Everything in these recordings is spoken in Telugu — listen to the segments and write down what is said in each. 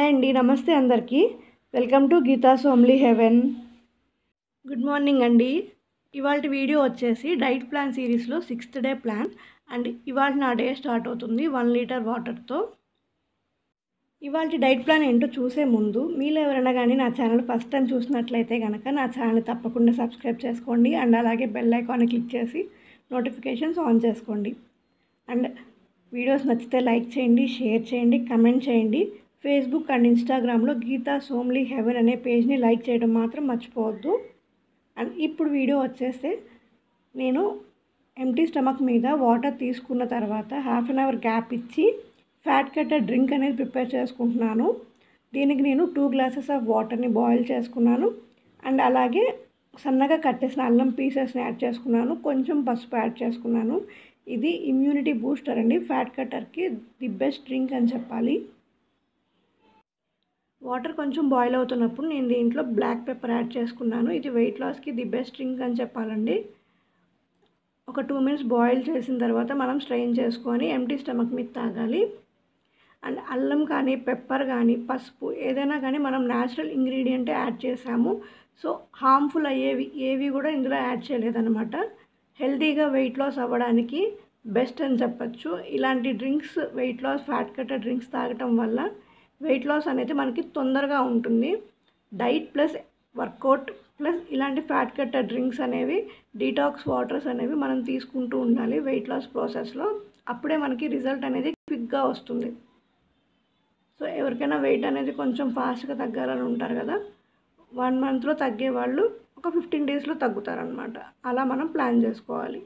హాయ్ అండి నమస్తే అందరికీ వెల్కమ్ టు గీతా సోమ్లీ హెవెన్ గుడ్ మార్నింగ్ అండి ఇవాళ వీడియో వచ్చేసి డైట్ ప్లాన్ సిరీస్లో సిక్స్త్ డే ప్లాన్ అండ్ ఇవాళ నా డే స్టార్ట్ అవుతుంది వన్ లీటర్ వాటర్తో ఇవాళ డైట్ ప్లాన్ ఏంటో చూసే ముందు మీరు ఎవరైనా కానీ నా ఛానల్ ఫస్ట్ టైం చూసినట్లయితే కనుక నా ఛానల్ తప్పకుండా సబ్స్క్రైబ్ చేసుకోండి అండ్ అలాగే బెల్ ఐకాన్ క్లిక్ చేసి నోటిఫికేషన్స్ ఆన్ చేసుకోండి అండ్ వీడియోస్ నచ్చితే లైక్ చేయండి షేర్ చేయండి కమెంట్ చేయండి ఫేస్బుక్ అండ్ ఇన్స్టాగ్రామ్లో గీతా సోమ్లీ హెవెన్ అనే పేజ్ని లైక్ చేయడం మాత్రం మర్చిపోవద్దు అండ్ ఇప్పుడు వీడియో వచ్చేస్తే నేను ఎంటీ స్టమక్ మీద వాటర్ తీసుకున్న తర్వాత హాఫ్ అన్ అవర్ గ్యాప్ ఇచ్చి ఫ్యాట్ కట్టర్ డ్రింక్ అనేది ప్రిపేర్ చేసుకుంటున్నాను దీనికి నేను టూ గ్లాసెస్ ఆఫ్ వాటర్ని బాయిల్ చేసుకున్నాను అండ్ అలాగే సన్నగా కట్టేసిన అల్లం పీసెస్ని యాడ్ చేసుకున్నాను కొంచెం పసుపు యాడ్ చేసుకున్నాను ఇది ఇమ్యూనిటీ బూస్టర్ అండి ఫ్యాట్ కట్టర్కి ది బెస్ట్ డ్రింక్ అని చెప్పాలి వాటర్ కొంచెం బాయిల్ అవుతున్నప్పుడు నేను దీంట్లో బ్లాక్ పెప్పర్ యాడ్ చేసుకున్నాను ఇది వెయిట్ లాస్కి ది బెస్ట్ డ్రింక్ అని చెప్పాలండి ఒక టూ మినిట్స్ బాయిల్ చేసిన తర్వాత మనం స్ట్రెయిన్ చేసుకొని ఎంటీ స్టమక్ మీద తాగాలి అండ్ అల్లం కానీ పెప్పర్ కానీ పసుపు ఏదైనా కానీ మనం న్యాచురల్ ఇంగ్రీడియంటే యాడ్ చేసాము సో హార్మ్ఫుల్ అయ్యేవి ఏవి కూడా ఇందులో యాడ్ చేయలేదన్నమాట హెల్తీగా వెయిట్ లాస్ అవ్వడానికి బెస్ట్ అని చెప్పచ్చు ఇలాంటి drinks weight loss fat cutter drinks తాగటం వల్ల వెయిట్ లాస్ అనేది మనకి తొందరగా ఉంటుంది డైట్ ప్లస్ వర్కౌట్ ప్లస్ ఇలాంటి ఫ్యాట్ కట్టర్ డ్రింక్స్ అనేవి డీటాక్స్ వాటర్స్ అనేవి మనం తీసుకుంటూ ఉండాలి వెయిట్ లాస్ ప్రాసెస్లో అప్పుడే మనకి రిజల్ట్ అనేది క్విక్గా వస్తుంది సో ఎవరికైనా వెయిట్ అనేది కొంచెం ఫాస్ట్గా తగ్గాలని ఉంటారు కదా వన్ మంత్లో తగ్గే వాళ్ళు ఒక ఫిఫ్టీన్ డేస్లో తగ్గుతారనమాట అలా మనం ప్లాన్ చేసుకోవాలి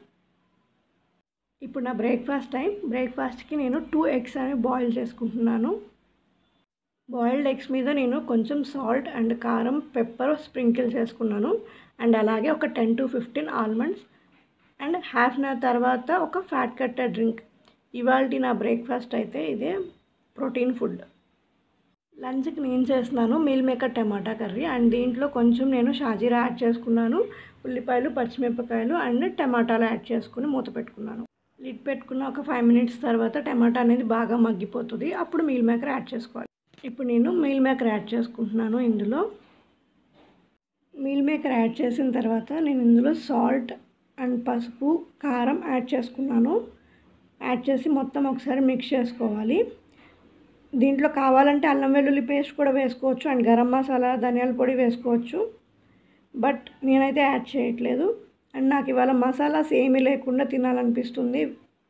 ఇప్పుడు నా బ్రేక్ఫాస్ట్ టైం బ్రేక్ఫాస్ట్కి నేను టూ ఎగ్స్ అనేవి బాయిల్ చేసుకుంటున్నాను బాయిల్డ్ ఎగ్స్ మీద నేను కొంచెం సాల్ట్ అండ్ కారం పెప్పర్ స్ప్రింకిల్ చేసుకున్నాను అండ్ అలాగే ఒక ten to fifteen almonds and half an hour తర్వాత ఒక ఫ్యాట్ కట్టర్ డ్రింక్ ఇవాళ నా బ్రేక్ఫాస్ట్ అయితే ఇదే ప్రోటీన్ ఫుడ్ లంచ్కి నేను చేస్తున్నాను meal maker tomato curry and దీంట్లో కొంచెం నేను షాజీరా యాడ్ చేసుకున్నాను ఉల్లిపాయలు పచ్చిమిరపకాయలు అండ్ టమాటాలు యాడ్ చేసుకుని మూత పెట్టుకున్నాను లిడ్ పెట్టుకున్న ఒక ఫైవ్ మినిట్స్ తర్వాత టమాటా అనేది బాగా మగ్గిపోతుంది అప్పుడు మీల్ మేకర్ యాడ్ చేసుకోవాలి ఇప్పుడు నేను మీల్ మేకర్ యాడ్ చేసుకుంటున్నాను ఇందులో మీల్ మేకర్ యాడ్ చేసిన తర్వాత నేను ఇందులో సాల్ట్ అండ్ పసుపు కారం యాడ్ చేసుకున్నాను యాడ్ చేసి మొత్తం ఒకసారి మిక్స్ చేసుకోవాలి దీంట్లో కావాలంటే అల్లం వెల్లుల్లి పేస్ట్ కూడా వేసుకోవచ్చు అండ్ గరం మసాలా ధనియాల పొడి వేసుకోవచ్చు బట్ నేనైతే యాడ్ చేయట్లేదు అండ్ నాకు ఇవాళ మసాలాస్ ఏమీ లేకుండా తినాలనిపిస్తుంది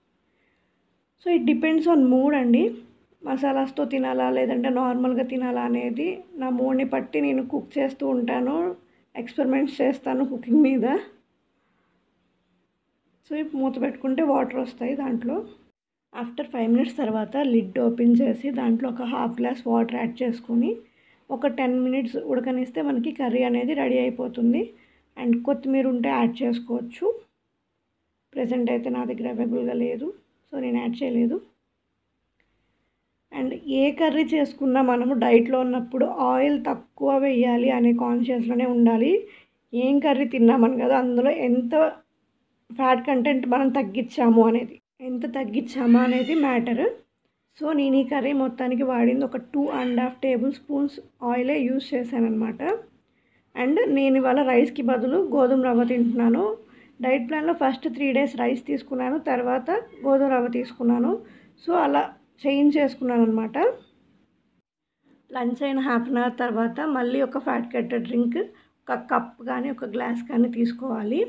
so it depends on mood అండి మసాలాస్తో తినాలా లేదంటే నార్మల్గా తినాలా అనేది నా మూడ్ని బట్టి నేను కుక్ చేస్తూ ఉంటాను ఎక్స్పెరిమెంట్స్ చేస్తాను కుకింగ్ మీద సో ఇప్పుడు మూత పెట్టుకుంటే వాటర్ వస్తాయి దాంట్లో ఆఫ్టర్ ఫైవ్ మినిట్స్ తర్వాత లిడ్ ఓపెన్ చేసి దాంట్లో ఒక హాఫ్ గ్లాస్ వాటర్ యాడ్ చేసుకొని ఒక టెన్ మినిట్స్ ఉడకనిస్తే మనకి కర్రీ అనేది రెడీ అయిపోతుంది అండ్ కొత్తిమీర ఉంటే యాడ్ చేసుకోవచ్చు ప్రజెంట్ అయితే నా దగ్గర అవైలబుల్గా లేదు సో నేను యాడ్ చేయలేదు అండ్ ఏ కర్రీ చేసుకున్నా మనము డైట్లో ఉన్నప్పుడు ఆయిల్ తక్కువ వేయాలి అనే కాన్షియస్లోనే ఉండాలి ఏం కర్రీ తిన్నామని కదా అందులో ఎంత ఫ్యాట్ కంటెంట్ మనం తగ్గించాము అనేది ఎంత తగ్గించామా అనేది మ్యాటర్ సో నేను ఈ కర్రీ మొత్తానికి వాడింది ఒక two and half tablespoons ఆయిలే యూస్ చేశానమాట అండ్ నేను ఇవాళ రైస్కి బదులు గోధుమ రవ్వ తింటున్నాను డైట్ ప్లాన్లో ఫస్ట్ త్రీ డేస్ రైస్ తీసుకున్నాను తర్వాత గోధుమ రవ్వ తీసుకున్నాను సో అలా చేంజ్ చేసుకున్నాను అనమాట లంచ్ అయిన హాఫ్ అన్ అవర్ తర్వాత మళ్ళీ ఒక ఫ్యాట్ కట్టర్ డ్రింక్ ఒక కప్ కానీ ఒక గ్లాస్ కానీ తీసుకోవాలి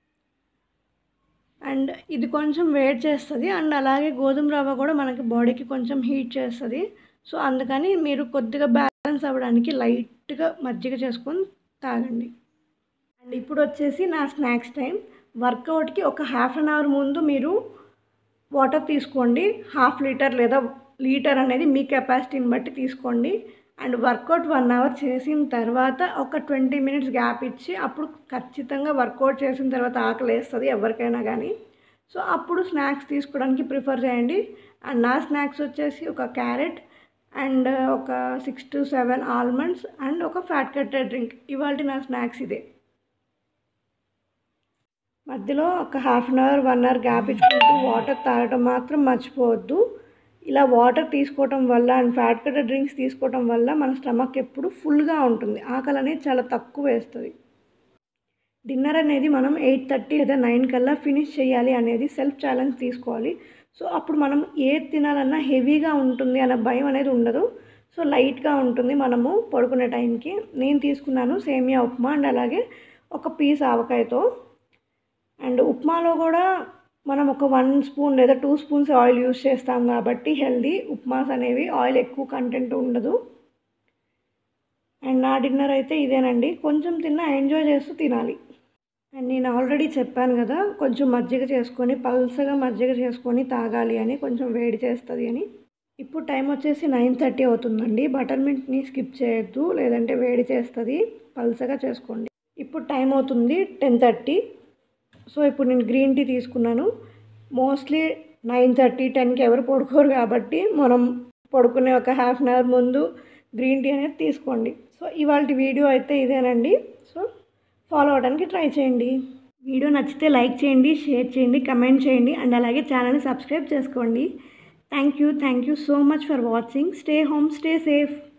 అండ్ ఇది కొంచెం వేడి చేస్తుంది అండ్ అలాగే గోధుమ రవ్వ కూడా మనకి బాడీకి కొంచెం హీట్ చేస్తుంది సో అందుకని మీరు కొద్దిగా బ్యాలెన్స్ అవ్వడానికి లైట్గా మజ్జిగ చేసుకొని తాగండి అండ్ ఇప్పుడు వచ్చేసి నా స్నాక్స్ టైం వర్కౌట్కి ఒక హాఫ్ అన్ అవర్ ముందు మీరు వాటర్ తీసుకోండి హాఫ్ లీటర్ లేదా లీటర్ అనేది మీ కెపాసిటీని బట్టి తీసుకోండి అండ్ వర్కౌట్ వన్ అవర్ చేసిన తర్వాత ఒక ట్వంటీ మినిట్స్ గ్యాప్ ఇచ్చి అప్పుడు ఖచ్చితంగా వర్కౌట్ చేసిన తర్వాత ఆకలి వేస్తుంది ఎవరికైనా కానీ సో అప్పుడు స్నాక్స్ తీసుకోవడానికి ప్రిఫర్ చేయండి అండ్ నా స్నాక్స్ వచ్చేసి ఒక క్యారెట్ అండ్ ఒక six to seven almonds and ఒక ఫ్యాట్ కట్టెడ్ డ్రింక్ ఇవాళ నా స్నాక్స్ ఇదే మధ్యలో ఒక half an hour one hour gap ఇచ్చుకుంటూ వాటర్ తాగడం మాత్రం మర్చిపోవద్దు ఇలా వాటర్ తీసుకోవటం వల్ల అండ్ ఫ్యాట్ కటర్ డ్రింక్స్ తీసుకోవటం వల్ల మన స్టమక్ ఎప్పుడు ఫుల్గా ఉంటుంది ఆకలి అనేది చాలా తక్కువ వేస్తుంది డిన్నర్ అనేది మనం ఎయిట్ థర్టీ లేదా నైన్ కల్లా ఫినిష్ చేయాలి అనేది సెల్ఫ్ ఛాలెంజ్ తీసుకోవాలి సో అప్పుడు మనం ఏది తినాలన్నా హెవీగా ఉంటుంది అన్న భయం అనేది ఉండదు సో లైట్గా ఉంటుంది మనము పడుకునే టైంకి నేను తీసుకున్నాను సేమియా ఉప్మా అండ్ అలాగే ఒక పీస్ ఆవకాయతో అండ్ ఉప్మాలో కూడా మనం ఒక వన్ స్పూన్ లేదా టూ స్పూన్స్ ఆయిల్ యూస్ చేస్తాం కాబట్టి హెల్దీ ఉప్మాస్ అనేవి ఆయిల్ ఎక్కువ కంటెంట్ ఉండదు అండ్ నా డిన్నర్ అయితే ఇదేనండి కొంచెం తిన్నా ఎంజాయ్ చేస్తూ తినాలి అండ్ నేను ఆల్రెడీ చెప్పాను కదా కొంచెం మజ్జిగ చేసుకొని పల్సగా మజ్జిగ చేసుకొని తాగాలి అని కొంచెం వేడి చేస్తుంది అని ఇప్పుడు టైం వచ్చేసి నైన్ థర్టీ అవుతుందండి బటర్ మిల్క్ని స్కిప్ చేయొద్దు లేదంటే వేడి చేస్తుంది పల్సగా చేసుకోండి ఇప్పుడు టైం అవుతుంది టెన్ థర్టీ సో ఇప్పుడు నేను గ్రీన్ టీ తీసుకున్నాను మోస్ట్లీ నైన్ థర్టీ టెన్కి ఎవరు పడుకోరు కాబట్టి మనం పడుకునే ఒక హాఫ్ అన్ అవర్ ముందు గ్రీన్ టీ అనేది తీసుకోండి సో ఇవాళ వీడియో అయితే ఇదేనండి సో ఫాలో అవడానికి ట్రై చేయండి వీడియో నచ్చితే లైక్ చేయండి షేర్ చేయండి కమెంట్ చేయండి అండ్ అలాగే ఛానల్ని సబ్స్క్రైబ్ చేసుకోండి thank you thank you so much for watching stay home stay safe